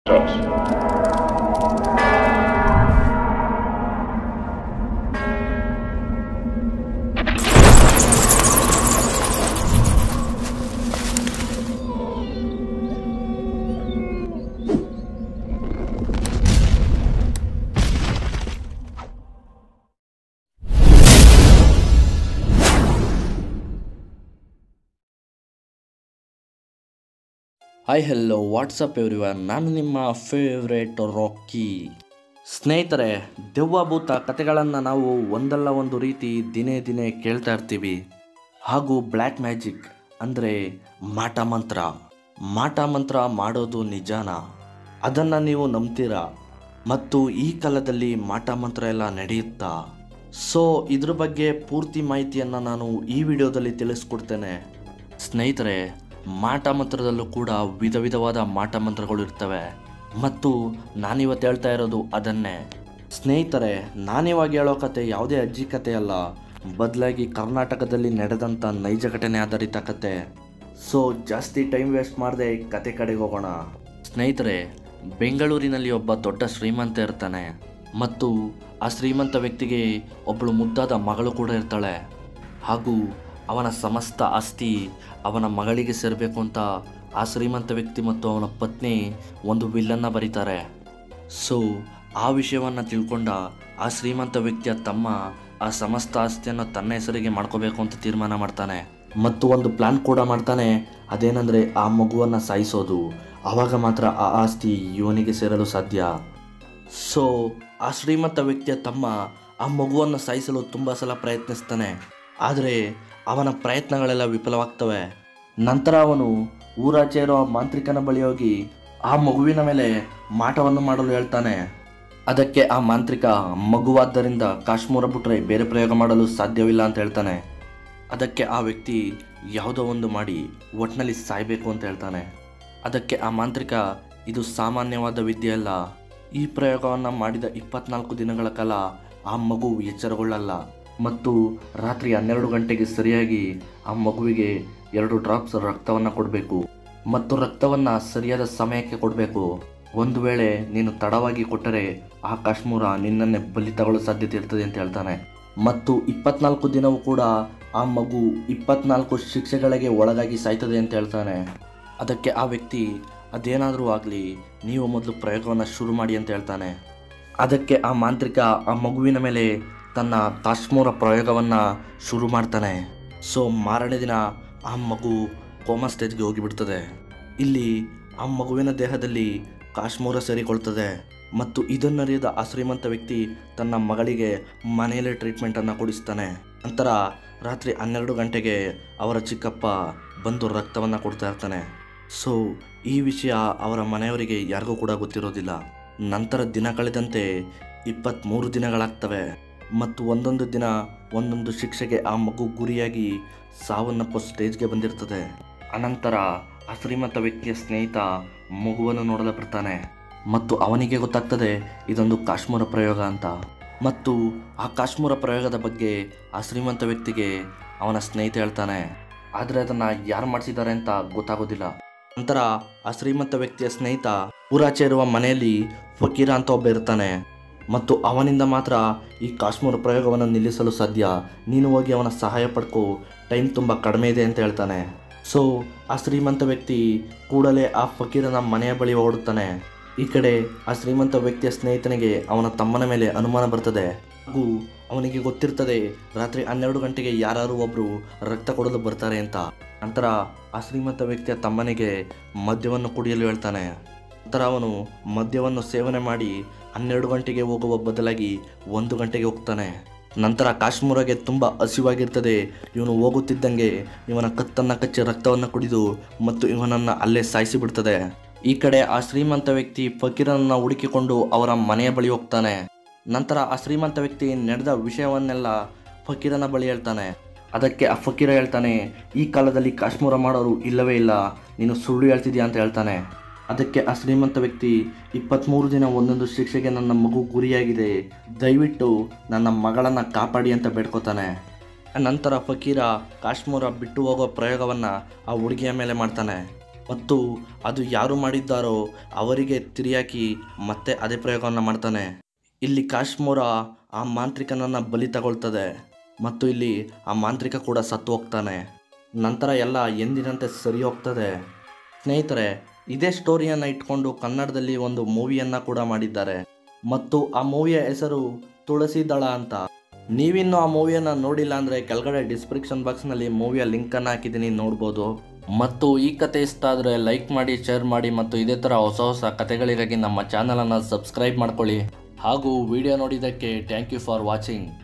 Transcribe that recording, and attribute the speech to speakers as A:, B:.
A: hi hello WhatsApp everyone ನಾನು ನಿಮ್ಮ favourite rakhi ಸ್ನೇಹಿತರೆ ದೆವ್ವ ಭೂತ ಕತೆಗಳನ್ನು ನಾವು ಒಂದಲ್ಲ ಒಂದು ರೀತಿ ದಿನೇ ದಿನೇ ಕೇಳ್ತಾ ಇರ್ತೀವಿ ಹಾಗೂ ಬ್ಲ್ಯಾಕ್ ಮ್ಯಾಜಿಕ್ ಅಂದರೆ ಮಾಟ ಮಂತ್ರ ಮಾಟ ಮಂತ್ರ ಮಾಡೋದು ನಿಜಾನ ಅದನ್ನು ನೀವು ನಂಬ್ತೀರಾ ಮತ್ತು ಈ ಕಾಲದಲ್ಲಿ ಮಾಟ ಮಂತ್ರ ಎಲ್ಲ ನಡೆಯುತ್ತಾ ಸೊ ಇದ್ರ ಬಗ್ಗೆ ಪೂರ್ತಿ ಮಾಹಿತಿಯನ್ನು ನಾನು ಈ ವಿಡಿಯೋದಲ್ಲಿ ತಿಳಿಸ್ಕೊಡ್ತೇನೆ ಸ್ನೇಹಿತರೆ ಮಾಟ ಮಂತ್ರದಲ್ಲೂ ಕೂಡ ವಿಧ ವಿಧವಾದ ಮಾಟ ಮಂತ್ರಗಳು ಇರ್ತವೆ ಮತ್ತು ನಾನಿವತ್ತು ಹೇಳ್ತಾ ಇರೋದು ಅದನ್ನೇ ಸ್ನೇಹಿತರೆ ನಾನಿವಾಗ ಹೇಳೋ ಕತೆ ಯಾವುದೇ ಅಜ್ಜಿ ಕತೆ ಅಲ್ಲ ಬದಲಾಗಿ ಕರ್ನಾಟಕದಲ್ಲಿ ನಡೆದಂಥ ನೈಜ ಘಟನೆ ಆಧಾರಿತ ಕತೆ ಸೊ ಜಾಸ್ತಿ ಟೈಮ್ ವೇಸ್ಟ್ ಮಾಡದೆ ಕತೆ ಕಡೆಗೆ ಹೋಗೋಣ ಸ್ನೇಹಿತರೆ ಬೆಂಗಳೂರಿನಲ್ಲಿ ಒಬ್ಬ ದೊಡ್ಡ ಶ್ರೀಮಂತ ಇರ್ತಾನೆ ಮತ್ತು ಆ ಶ್ರೀಮಂತ ವ್ಯಕ್ತಿಗೆ ಒಬ್ಬಳು ಮುದ್ದಾದ ಮಗಳು ಕೂಡ ಇರ್ತಾಳೆ ಹಾಗೂ ಅವನ ಸಮಸ್ತ ಆಸ್ತಿ ಅವನ ಮಗಳಿಗೆ ಸೇರಬೇಕು ಅಂತ ಆ ಶ್ರೀಮಂತ ವ್ಯಕ್ತಿ ಮತ್ತು ಅವನ ಪತ್ನಿ ಒಂದು ವಿಲ್ಲನ್ನು ಬರೀತಾರೆ ಸೊ ಆ ವಿಷಯವನ್ನು ತಿಳ್ಕೊಂಡ ಆ ಶ್ರೀಮಂತ ವ್ಯಕ್ತಿಯ ತಮ್ಮ ಆ ಸಮಸ್ತ ಆಸ್ತಿಯನ್ನು ತನ್ನ ಹೆಸರಿಗೆ ಮಾಡ್ಕೋಬೇಕು ಅಂತ ತೀರ್ಮಾನ ಮಾಡ್ತಾನೆ ಮತ್ತು ಒಂದು ಪ್ಲಾನ್ ಕೂಡ ಮಾಡ್ತಾನೆ ಅದೇನೆಂದರೆ ಆ ಮಗುವನ್ನು ಸಾಯಿಸೋದು ಆವಾಗ ಮಾತ್ರ ಆ ಆಸ್ತಿ ಇವನಿಗೆ ಸೇರಲು ಸಾಧ್ಯ ಸೊ ಆ ಶ್ರೀಮಂತ ವ್ಯಕ್ತಿಯ ತಮ್ಮ ಆ ಮಗುವನ್ನು ಸಾಯಿಸಲು ತುಂಬ ಸಲ ಪ್ರಯತ್ನಿಸ್ತಾನೆ ಆದರೆ ಅವನ ಪ್ರಯತ್ನಗಳೆಲ್ಲ ವಿಫಲವಾಗ್ತವೆ ನಂತರ ಅವನು ಊರಾಚೆ ಇರೋ ಮಾಂತ್ರಿಕನ ಬಳಿ ಹೋಗಿ ಆ ಮಗುವಿನ ಮೇಲೆ ಮಾಟವನ್ನು ಮಾಡಲು ಹೇಳ್ತಾನೆ ಅದಕ್ಕೆ ಆ ಮಾಂತ್ರಿಕ ಮಗುವಾದ್ದರಿಂದ ಕಾಶ್ಮೀರ ಬಿಟ್ಟರೆ ಬೇರೆ ಪ್ರಯೋಗ ಮಾಡಲು ಸಾಧ್ಯವಿಲ್ಲ ಅಂತ ಹೇಳ್ತಾನೆ ಅದಕ್ಕೆ ಆ ವ್ಯಕ್ತಿ ಯಾವುದೋ ಒಂದು ಮಾಡಿ ಒಟ್ಟಿನಲ್ಲಿ ಸಾಯಬೇಕು ಅಂತ ಹೇಳ್ತಾನೆ ಅದಕ್ಕೆ ಆ ಮಾಂತ್ರಿಕ ಇದು ಸಾಮಾನ್ಯವಾದ ವಿದ್ಯೆ ಅಲ್ಲ ಈ ಪ್ರಯೋಗವನ್ನು ಮಾಡಿದ ಇಪ್ಪತ್ನಾಲ್ಕು ದಿನಗಳ ಕಾಲ ಆ ಮಗು ಎಚ್ಚರಗೊಳ್ಳಲ್ಲ ಮತ್ತು ರಾತ್ರಿ ಹನ್ನೆರಡು ಗಂಟೆಗೆ ಸರಿಯಾಗಿ ಆ ಮಗುವಿಗೆ ಎರಡು ಡ್ರಾಪ್ಸ್ ರಕ್ತವನ್ನು ಕೊಡಬೇಕು ಮತ್ತು ರಕ್ತವನ್ನು ಸರಿಯಾದ ಸಮಯಕ್ಕೆ ಕೊಡಬೇಕು ಒಂದು ವೇಳೆ ನೀನು ತಡವಾಗಿ ಕೊಟ್ಟರೆ ಆ ಕಾಶ್ಮೀರ ನಿನ್ನನ್ನೇ ಬಲಿ ತಗೊಳ್ಳೋ ಸಾಧ್ಯತೆ ಇರ್ತದೆ ಅಂತ ಹೇಳ್ತಾನೆ ಮತ್ತು ಇಪ್ಪತ್ನಾಲ್ಕು ದಿನವೂ ಕೂಡ ಆ ಮಗು ಇಪ್ಪತ್ನಾಲ್ಕು ಶಿಕ್ಷೆಗಳಿಗೆ ಒಳಗಾಗಿ ಸಾಯ್ತದೆ ಅಂತ ಹೇಳ್ತಾನೆ ಅದಕ್ಕೆ ಆ ವ್ಯಕ್ತಿ ಅದೇನಾದರೂ ಆಗಲಿ ನೀವು ಮೊದಲು ಪ್ರಯೋಗವನ್ನು ಶುರು ಮಾಡಿ ಅಂತ ಹೇಳ್ತಾನೆ ಅದಕ್ಕೆ ಆ ಮಾಂತ್ರಿಕ ಆ ಮಗುವಿನ ಮೇಲೆ ತನ್ನ ಕಾಶ್ಮೀರ ಪ್ರಯೋಗವನ್ನು ಶುರು ಮಾಡ್ತಾನೆ ಸೊ ಮಾರನೇ ದಿನ ಆ ಮಗು ಕೋಮಾ ಸ್ಟೇಜ್ಗೆ ಹೋಗಿಬಿಡ್ತದೆ ಇಲ್ಲಿ ಆ ಮಗುವಿನ ದೇಹದಲ್ಲಿ ಕಾಶ್ಮೀರ ಸೇರಿಕೊಳ್ತದೆ ಮತ್ತು ಇದನ್ನರಿಯದ ಆ ಶ್ರೀಮಂತ ವ್ಯಕ್ತಿ ತನ್ನ ಮಗಳಿಗೆ ಮನೆಯಲ್ಲೇ ಟ್ರೀಟ್ಮೆಂಟನ್ನು ಕೊಡಿಸ್ತಾನೆ ನಂತರ ರಾತ್ರಿ ಹನ್ನೆರಡು ಗಂಟೆಗೆ ಅವರ ಚಿಕ್ಕಪ್ಪ ಬಂದು ರಕ್ತವನ್ನು ಕೊಡ್ತಾ ಇರ್ತಾನೆ ಸೊ ಈ ವಿಷಯ ಅವರ ಮನೆಯವರಿಗೆ ಯಾರಿಗೂ ಕೂಡ ಗೊತ್ತಿರೋದಿಲ್ಲ ನಂತರ ದಿನ ಕಳೆದಂತೆ ಇಪ್ಪತ್ತ್ಮೂರು ದಿನಗಳಾಗ್ತವೆ ಮತ್ತು ಒಂದೊಂದು ದಿನ ಒಂದೊಂದು ಶಿಕ್ಷೆಗೆ ಆ ಮಗು ಗುರಿಯಾಗಿ ಸಾವನ್ನಪ್ಪೋ ಸ್ಟೇಜ್ಗೆ ಬಂದಿರ್ತದೆ ಅನಂತರ ಆ ಶ್ರೀಮಂತ ವ್ಯಕ್ತಿಯ ಸ್ನೇಹಿತ ಮಗುವನ್ನು ನೋಡಲು ಬರ್ತಾನೆ ಮತ್ತು ಅವನಿಗೆ ಗೊತ್ತಾಗ್ತದೆ ಇದೊಂದು ಕಾಶ್ಮೀರ ಪ್ರಯೋಗ ಅಂತ ಮತ್ತು ಆ ಕಾಶ್ಮೀರ ಪ್ರಯೋಗದ ಬಗ್ಗೆ ಆ ಶ್ರೀಮಂತ ವ್ಯಕ್ತಿಗೆ ಅವನ ಸ್ನೇಹಿತ ಹೇಳ್ತಾನೆ ಆದರೆ ಅದನ್ನು ಯಾರು ಮಾಡಿಸಿದ್ದಾರೆ ಅಂತ ಗೊತ್ತಾಗೋದಿಲ್ಲ ನಂತರ ಆ ಶ್ರೀಮಂತ ವ್ಯಕ್ತಿಯ ಸ್ನೇಹಿತ ಊರಾಚೆ ಇರುವ ಮನೆಯಲ್ಲಿ ಫಕೀರ ಅಂತ ಒಬ್ಬ ಇರ್ತಾನೆ ಮತ್ತು ಅವನಿಂದ ಮಾತ್ರ ಈ ಕಾಶ್ಮೀರ ಪ್ರಯೋಗವನ್ನು ನಿಲ್ಲಿಸಲು ಸಾಧ್ಯ ನೀನು ಹೋಗಿ ಅವನ ಸಹಾಯ ಪಡ್ಕೋ ಟೈಮ್ ತುಂಬ ಕಡಿಮೆ ಇದೆ ಅಂತ ಹೇಳ್ತಾನೆ ಸೊ ಆ ಶ್ರೀಮಂತ ವ್ಯಕ್ತಿ ಕೂಡಲೇ ಆ ಫಕೀರನ ಮನೆಯ ಬಳಿ ಓಡುತ್ತಾನೆ ಈ ಕಡೆ ಆ ಶ್ರೀಮಂತ ವ್ಯಕ್ತಿಯ ಸ್ನೇಹಿತನಿಗೆ ಅವನ ತಮ್ಮನ ಮೇಲೆ ಅನುಮಾನ ಬರ್ತದೆ ಹಾಗೂ ಅವನಿಗೆ ಗೊತ್ತಿರ್ತದೆ ರಾತ್ರಿ ಹನ್ನೆರಡು ಗಂಟೆಗೆ ಯಾರು ಒಬ್ಬರು ರಕ್ತ ಕೊಡಲು ಬರ್ತಾರೆ ಅಂತ ನಂತರ ಆ ಶ್ರೀಮಂತ ವ್ಯಕ್ತಿಯ ತಮ್ಮನಿಗೆ ಮದ್ಯವನ್ನು ಕುಡಿಯಲು ಹೇಳ್ತಾನೆ ನಂತರ ಅವನು ಮದ್ಯವನ್ನು ಸೇವನೆ ಮಾಡಿ ಹನ್ನೆರಡು ಗಂಟೆಗೆ ಹೋಗುವ ಬದಲಾಗಿ ಒಂದು ಗಂಟೆಗೆ ಹೋಗ್ತಾನೆ ನಂತರ ಕಾಶ್ಮೀರಗೆ ತುಂಬ ಹಸಿವಾಗಿರ್ತದೆ ಇವನು ಹೋಗುತ್ತಿದ್ದಂಗೆ ಇವನ ಕತ್ತನ್ನು ಕಚ್ಚಿ ರಕ್ತವನ್ನು ಕುಡಿದು ಮತ್ತು ಇವನನ್ನು ಅಲ್ಲೇ ಸಾಯಿಸಿ ಬಿಡ್ತದೆ ಈ ಕಡೆ ಆ ಶ್ರೀಮಂತ ವ್ಯಕ್ತಿ ಫಕೀರನನ್ನು ಹುಡುಕಿಕೊಂಡು ಅವರ ಮನೆಯ ಬಳಿ ಹೋಗ್ತಾನೆ ನಂತರ ಆ ಶ್ರೀಮಂತ ವ್ಯಕ್ತಿ ನಡೆದ ವಿಷಯವನ್ನೆಲ್ಲ ಫಕೀರನ ಬಳಿ ಹೇಳ್ತಾನೆ ಅದಕ್ಕೆ ಆ ಫಕೀರ ಹೇಳ್ತಾನೆ ಈ ಕಾಲದಲ್ಲಿ ಕಾಶ್ಮೀರ ಮಾಡೋರು ಇಲ್ಲವೇ ಇಲ್ಲ ನೀನು ಸುಳ್ಳು ಹೇಳ್ತಿದ್ಯಾ ಅಂತ ಹೇಳ್ತಾನೆ ಅದಕ್ಕೆ ಆ ಶ್ರೀಮಂತ ವ್ಯಕ್ತಿ ಇಪ್ಪತ್ತ್ಮೂರು ದಿನ ಒಂದೊಂದು ಶಿಕ್ಷೆಗೆ ನನ್ನ ಮಗು ಗುರಿಯಾಗಿದೆ ದಯವಿಟ್ಟು ನನ್ನ ಮಗಳನ್ನು ಕಾಪಾಡಿ ಅಂತ ಬೇಡ್ಕೋತಾನೆ ನಂತರ ಫಕೀರ ಕಾಶ್ಮೀರ ಬಿಟ್ಟು ಹೋಗೋ ಪ್ರಯೋಗವನ್ನು ಆ ಹುಡುಗಿಯ ಮೇಲೆ ಮಾಡ್ತಾನೆ ಮತ್ತು ಅದು ಯಾರು ಮಾಡಿದ್ದಾರೋ ಅವರಿಗೆ ತಿರಿಯಾಕಿ ಮತ್ತೆ ಅದೇ ಪ್ರಯೋಗವನ್ನು ಮಾಡ್ತಾನೆ ಇಲ್ಲಿ ಕಾಶ್ಮೋರ ಆ ಮಾಂತ್ರಿಕನನ್ನು ಬಲಿ ತಗೊಳ್ತದೆ ಮತ್ತು ಇಲ್ಲಿ ಆ ಮಾಂತ್ರಿಕ ಕೂಡ ಸತ್ತು ಹೋಗ್ತಾನೆ ನಂತರ ಎಲ್ಲ ಎಂದಿನಂತೆ ಸರಿ ಹೋಗ್ತದೆ ಸ್ನೇಹಿತರೆ ಇದೇ ಸ್ಟೋರಿಯನ್ನು ಇಟ್ಕೊಂಡು ಕನ್ನಡದಲ್ಲಿ ಒಂದು ಮೂವಿಯನ್ನು ಕೂಡ ಮಾಡಿದ್ದಾರೆ ಮತ್ತು ಆ ಮೂವಿಯ ಹೆಸರು ತುಳಸಿ ದಳ ಅಂತ ನೀವಿನ್ನೂ ಆ ಮೂವಿಯನ್ನು ನೋಡಿಲ್ಲ ಅಂದರೆ ಕೆಳಗಡೆ ಡಿಸ್ಕ್ರಿಪ್ಷನ್ ಬಾಕ್ಸ್ನಲ್ಲಿ ಮೂವಿಯ ಲಿಂಕನ್ನು ಹಾಕಿದ್ದೀನಿ ನೋಡ್ಬೋದು ಮತ್ತು ಈ ಕತೆ ಇಷ್ಟ ಆದರೆ ಲೈಕ್ ಮಾಡಿ ಶೇರ್ ಮಾಡಿ ಮತ್ತು ಇದೇ ಥರ ಹೊಸ ಹೊಸ ಕತೆಗಳಿಗಾಗಿ ನಮ್ಮ ಚಾನಲನ್ನು ಸಬ್ಸ್ಕ್ರೈಬ್ ಮಾಡ್ಕೊಳ್ಳಿ ಹಾಗೂ ವಿಡಿಯೋ ನೋಡಿದ್ದಕ್ಕೆ ಥ್ಯಾಂಕ್ ಯು ಫಾರ್ ವಾಚಿಂಗ್